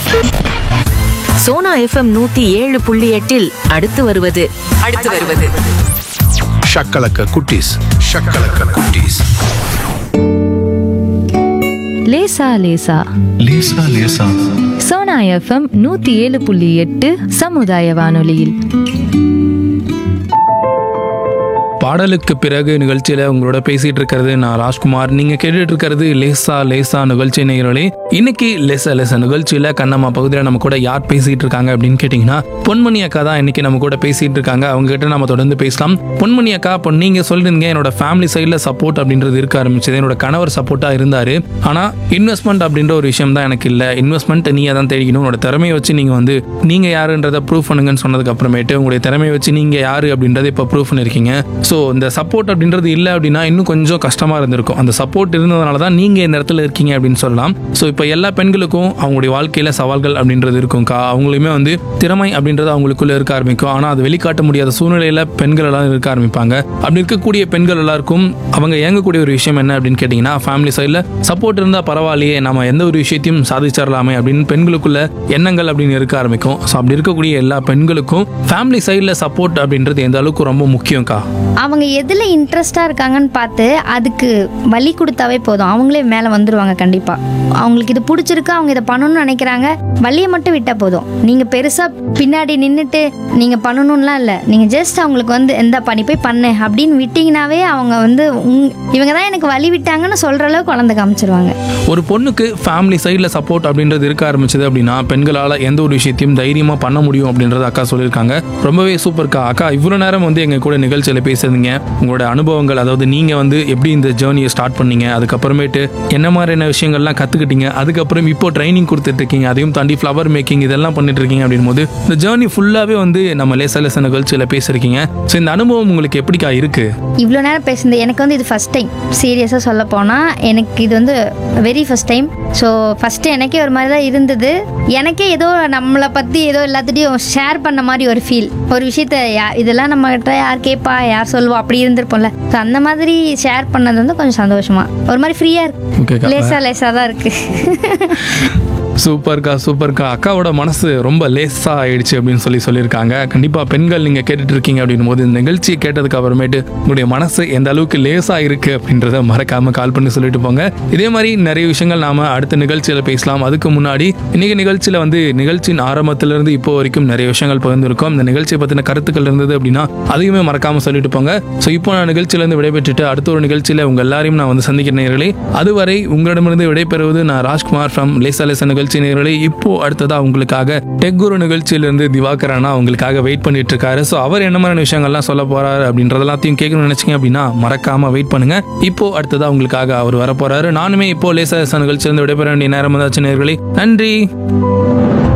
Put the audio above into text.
Sona FM நூத்தி ஏழு புள்ளி எட்டில் அடுத்து வருவது அடுத்து வருவது ஷக்கலக்க குட்டீஸ் ஷக்கலக்க குட்டீஸ் லேசா லேசா லேசா லேசா சோனா எஃப்எம் நூத்தி ஏழு புள்ளி எட்டு சமுதாய வானொலியில் பாடலுக்கு பிறகு நிகழ்ச்சியில உங்களோட பேசிட்டு இருக்கிறது நான் ராஜ்குமார் நீங்க கேட்டுட்டு இருக்கிறது லேசா லேசா நிகழ்ச்சி நேயர்களே இன்னைக்கு லேசா லேசா நிகழ்ச்சியில கண்ணம்மா பகுதியில் நம்ம கூட யார் பேசிட்டு இருக்காங்க அப்படின்னு கேட்டீங்கன்னா பொன்மணி அக்கா தான் இன்னைக்கு நம்ம கூட பேசிட்டு இருக்காங்க அவங்க கிட்ட நம்ம தொடர்ந்து பேசலாம் பொன்மணி அக்கா இப்போ நீங்க சொல்றீங்க என்னோட ஃபேமிலி சைடில் சப்போர்ட் அப்படின்றது இருக்க ஆரம்பிச்சது என்னோட கணவர் சப்போர்ட்டா இருந்தாரு ஆனா இன்வெஸ்ட்மெண்ட் அப்படின்ற ஒரு விஷயம் தான் எனக்கு இல்லை இன்வெஸ்ட்மெண்ட் நீங்க தான் தேடிக்கணும் உங்களோட திறமையை வச்சு நீங்க வந்து நீங்க யாருன்றதை ப்ரூவ் பண்ணுங்கன்னு சொன்னதுக்கு அப்புறமேட்டு உங்களுடைய திறமையை வச்சு நீங்க யாரு அப்படின்றத இப்போ ப்ரூவ் பண்ணிருக்கீங்க ஸோ இந்த சப்போர்ட் அப்படின்றது இல்லை அப்படின்னா இன்னும் கொஞ்சம் கஷ்டமா இருந்திருக்கும் அந்த சப்போர்ட் இருந்ததுனால தான் நீங்க இந்த இடத்துல இருக்கீங்க அப்படின்னு சொல்லலாம் ஸோ இப்போ எல்லா பெண்களுக்கும் அவங்களுடைய வாழ்க்கையில சவால்கள் அப்படின்றது இருக்கும்க்கா அவங்களுமே வந்து திறமை அப்படின்றது அவங்களுக்குள்ள இருக்க ஆரம்பிக்கும் ஆனால் அது வெளிக்காட்ட முடியாத சூழ்நிலையில பெண்கள் எல்லாம் இருக்க ஆரம்பிப்பாங்க அப்படி இருக்கக்கூடிய பெண்கள் எல்லாருக்கும் அவங்க இயங்கக்கூடிய ஒரு விஷயம் என்ன அப்படின்னு கேட்டிங்கன்னா ஃபேமிலி சைடில் சப்போர்ட் இருந்தால் பரவாயில்லையே நம்ம எந்த ஒரு விஷயத்தையும் சாதிச்சிடலாமே அப்படின்னு பெண்களுக்குள்ள எண்ணங்கள் அப்படின்னு இருக்க ஆரம்பிக்கும் ஸோ அப்படி இருக்கக்கூடிய எல்லா பெண்களுக்கும் ஃபேமிலி சைடில் சப்போர்ட் அப்படின்றது எந்த அளவுக்கு ரொம்ப முக்கியம்க்கா அவங்க எதில் இன்ட்ரெஸ்டாக இருக்காங்கன்னு பார்த்து அதுக்கு வழி கொடுத்தாவே போதும் அவங்களே மேலே வந்துடுவாங்க கண்டிப்பாக அவங்களுக்கு இது பிடிச்சிருக்கு அவங்க இதை பண்ணணும்னு நினைக்கிறாங்க வழியை மட்டும் விட்டால் போதும் நீங்கள் பெருசாக பின்னாடி நின்றுட்டு நீங்கள் பண்ணணும்லாம் இல்லை நீங்கள் ஜஸ்ட் அவங்களுக்கு வந்து எந்த பண்ணி போய் பண்ணு அப்படின்னு விட்டிங்கனாவே அவங்க வந்து உங் இவங்க தான் எனக்கு வழி விட்டாங்கன்னு சொல்கிற அளவுக்கு குழந்தை காமிச்சிருவாங்க ஒரு பொண்ணுக்கு ஃபேமிலி சைடில் சப்போர்ட் அப்படின்றது இருக்க ஆரம்பிச்சது அப்படின்னா பெண்களால் எந்த ஒரு விஷயத்தையும் தைரியமாக பண்ண முடியும் அப்படின்றத அக்கா சொல்லியிருக்காங்க ரொம்பவே சூப்பர்க்கா அக்கா இவ்வளோ நேரம் வந்து எங்கள் கூட நிகழ்ச்சியில் பேசுறீங்க உங்களோட அனுபவங்கள் அதாவது நீங்கள் வந்து எப்படி இந்த ஜேர்னியை ஸ்டார்ட் பண்ணீங்க அதுக்கப்புறமேட்டு என்ன மாதிரியான விஷயங்கள்லாம் கற்றுக்கிட்டீங்க அதுக்கப்புறம் இப்போ ட்ரைனிங் கொடுத்துட்டு இருக்கீங்க அதையும் தாண்டி ஃப்ளவர் மேக்கிங் இதெல்லாம் பண்ணிட்டு இருக்கீங்க அப்படின் போது இந்த ஜேர்னி ஃபுல்லாகவே வந்து நம்ம லேச லேச நிகழ்ச்சியில் பேசியிருக்கீங்க ஸோ இந்த அனுபவம் உங்களுக்கு எப்படிக்கா இருக்குது இவ்வளோ நேரம் பேசுனது எனக்கு வந்து இது ஃபஸ்ட் டைம் சீரியஸாக சொல்ல போனால் எனக்கு இது வந்து very first time so first எனக்கே ஒரு மாதிரி தான் இருந்தது எனக்கே ஏதோ நம்மளை பற்றி ஏதோ எல்லாத்துட்டையும் ஷேர் பண்ண மாதிரி ஒரு ஃபீல் ஒரு விஷயத்த யா இதெல்லாம் நம்மகிட்ட யார் கேட்பா யார் சொல்லுவா அப்படி இருந்திருப்போம்ல ஸோ அந்த மாதிரி ஷேர் பண்ணது வந்து கொஞ்சம் சந்தோஷமா ஒரு மாதிரி ஃப்ரீயாக Okay, இருக்கு அக்கா. லேசாக லேசாக தான் இருக்குது சூப்பர்க்கா சூப்பர்க்கா அக்காவோட மனசு ரொம்ப லேசா ஆயிடுச்சு அப்படின்னு சொல்லி சொல்லியிருக்காங்க கண்டிப்பா பெண்கள் நீங்க கேட்டுட்டு இருக்கீங்க அப்படின்னும் போது இந்த நிகழ்ச்சியை கேட்டதுக்கு அப்புறமேட்டு உங்களுடைய மனசு எந்த அளவுக்கு லேசா இருக்கு அப்படின்றத மறக்காம கால் பண்ணி சொல்லிட்டு போங்க இதே மாதிரி நிறைய விஷயங்கள் நாம அடுத்த நிகழ்ச்சியில பேசலாம் அதுக்கு முன்னாடி இன்னைக்கு நிகழ்ச்சியில வந்து நிகழ்ச்சியின் ஆரம்பத்துல இருந்து இப்போ வரைக்கும் நிறைய விஷயங்கள் பகிர்ந்துருக்கோம் இந்த நிகழ்ச்சியை பத்தின கருத்துக்கள் இருந்தது அப்படின்னா அதையுமே மறக்காம சொல்லிட்டு போங்க ஸோ இப்போ நான் நிகழ்ச்சியில இருந்து விடைபெற்றுட்டு அடுத்த ஒரு நிகழ்ச்சியில உங்க எல்லாரையும் நான் வந்து சந்திக்கிறேன் நேயர்களே அதுவரை உங்களிடமிருந்து விடைபெறுவது நான் ராஜ்குமார் ஃப்ரம் லேசா லேசா நிகழ்ச்சி நேயர்களே இப்போ அடுத்ததா உங்களுக்காக டெக் குரு நிகழ்ச்சியிலிருந்து திவாகரனா உங்களுக்காக வெயிட் பண்ணிட்டு இருக்காரு ஸோ அவர் என்ன மாதிரியான விஷயங்கள்லாம் சொல்ல போறாரு அப்படின்றதெல்லாத்தையும் கேட்கணும்னு நினைச்சீங்க அப்படின்னா மறக்காம வெயிட் பண்ணுங்க இப்போ அடுத்ததா உங்களுக்காக அவர் வர போறாரு நானுமே இப்போ லேசா லேசா நிகழ்ச்சியிலிருந்து விடைபெற வேண்டிய நேரம் வந்தாச்சு நேயர்களே நன்றி